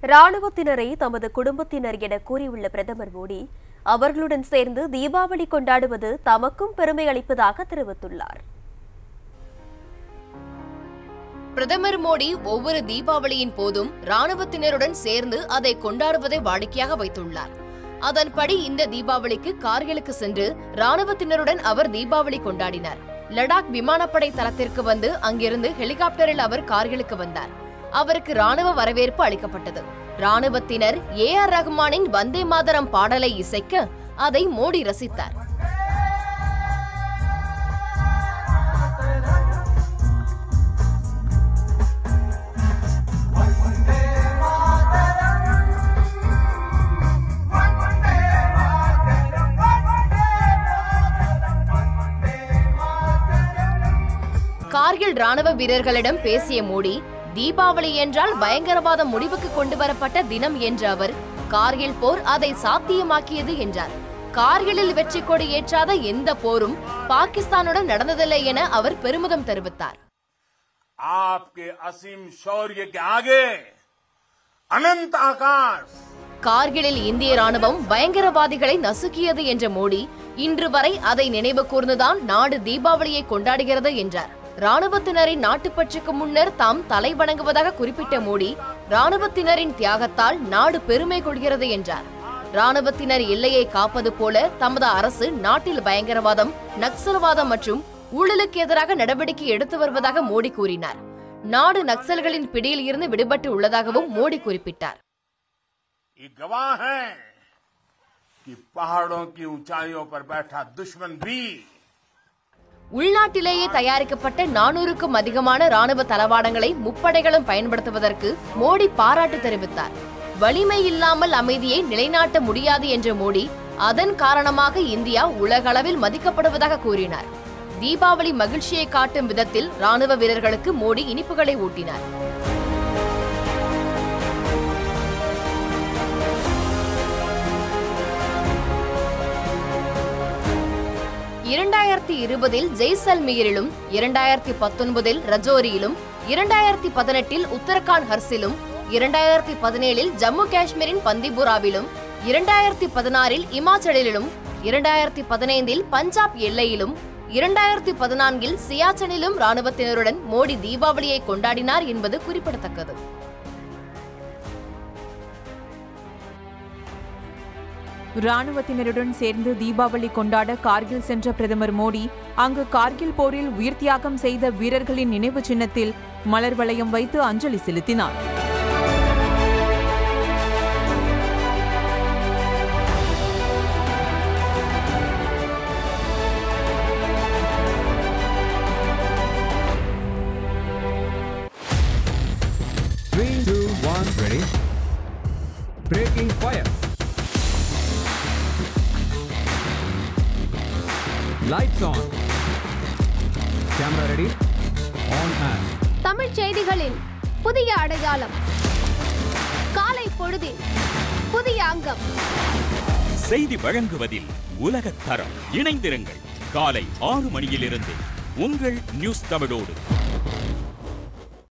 ராணுவத்தினரை தமது குடும்பத்தினர் என கூறியுள்ள பிரதமர் மோடி அவர்களுடன் சேர்ந்து தீபாவளி கொண்டாடுவது தமக்கும் பெருமை அளிப்பதாக தெரிவித்துள்ளார் பிரதமர் மோடி ஒவ்வொரு தீபாவளியின் போதும் ராணுவத்தினருடன் சேர்ந்து அதை கொண்டாடுவதை வாடிக்கையாக வைத்துள்ளார் அதன்படி இந்த தீபாவளிக்கு கார்கிலுக்கு சென்று ராணுவத்தினருடன் அவர் தீபாவளி கொண்டாடினார் லடாக் விமானப்படை தளத்திற்கு வந்து அங்கிருந்து ஹெலிகாப்டரில் அவர் கார்கிலுக்கு வந்தார் அவருக்கு ராணுவ வரவேற்பு அளிக்கப்பட்டது ராணுவத்தினர் ஏ ஆர் ரஹ்மானின் வந்தே மாதரம் பாடலை இசைக்க அதை மோடி ரசித்தார் கார்கில் ராணுவ வீரர்களிடம் பேசிய மோடி தீபாவளி என்றால் பயங்கரவாதம் முடிவுக்கு கொண்டு வரப்பட்ட தினம் என்ற அவர் கார்கில் போர் அதை சாத்தியமாக்கியது என்றார் கார்கிலில் வெற்றி கொடி ஏற்றாத எந்த போரும் பாகிஸ்தானுடன் நடந்ததில்லை என அவர் பெருமிதம் தெரிவித்தார் आपके असीम शौर्य के आगे अनंत आकाश கார்கிலில் இந்திய ராணுவம் பயங்கரவாதிகளை நசுக்கியது என்ற மோடி இன்று வரை அதை நினைவு கூர்ந்துதான் நாடு தீபாவளியை கொண்டாடுகிறது என்றார் ராணுவத்தினரின் நாட்டுப்பற்றுக்கு முன்னர் தாம் தலை வணங்குவதாக குறிப்பிட்ட மோடி ராணுவத்தினரின் தியாகத்தால் நாடு பெருமை கொள்கிறது என்றார் ராணுவத்தினர் எல்லையை காப்பது போல தமது அரசு நாட்டில் பயங்கரவாதம் நக்சல்வாதம் மற்றும் ஊழலுக்கு எதிராக நடவடிக்கை எடுத்து வருவதாக மோடி கூறினார் நாடு நக்சல்களின் பிடியில் இருந்து விடுபட்டு உள்ளதாகவும் மோடி குறிப்பிட்டார் ये गवाह है कि पहाड़ों की ऊंचाइयों पर बैठा दुश्मन भी உள்நாட்டிலேயே தயாரிக்கப்பட்ட நானூறுக்கும் அதிகமான ராணுவ தளவாடங்களை முப்படைகளும் பயன்படுத்துவதற்கு மோடி பாராட்டு தெரிவித்தார் வலிமை இல்லாமல் அமைதியை நிலைநாட்ட முடியாது என்ற மோடி அதன் காரணமாக இந்தியா உலகளவில் மதிக்கப்படுவதாக கூறினார் தீபாவளி மகிழ்ச்சியை காட்டும் விதத்தில் ராணுவ வீரர்களுக்கு மோடி இனிப்புகளை ஊட்டினார் இரண்டாயிரத்தி இருபதில் ஜெய்சல்மீரிலும் இரண்டாயிரத்தி பத்தொன்பதில் ரஜோரியிலும் இரண்டாயிரத்தி பதினெட்டில் உத்தரகாண்ட் ஹர்சிலும் இரண்டாயிரத்தி பதினேழில் ஜம்மு காஷ்மீரின் பந்திபுராவிலும் இரண்டாயிரத்தி பதினாறில் இமாச்சலிலும் இரண்டாயிரத்தி பதினைந்தில் பஞ்சாப் எல்லையிலும் இரண்டாயிரத்தி பதினான்கில் சியாச்சனிலும் ராணுவத்தினருடன் மோடி தீபாவளியை கொண்டாடினார் என்பது குறிப்பிடத்தக்கது ராணுவத்தினருடன் சேர்ந்து தீபாவளி கொண்டாட கார்கில் சென்ற பிரதமர் மோடி அங்கு கார்கில் போரில் உயிர் தியாகம் செய்த வீரர்களின் நினைவு சின்னத்தில் மலர் வளையம் வைத்து அஞ்சலி செலுத்தினார் Three, two, one, ready. Breaking fire. Lights on. Camera ready. On and. தமிழ்ச் செய்திகளின் புதிய அடையாளம் காலை பொழுதில் புதிய அங்கம் செய்தி வழங்குவதில் உலகத் தரம் இணைந்திருங்கள் காலை ஆறு மணியிலிருந்து உங்கள் நியூஸ் தமிழோடு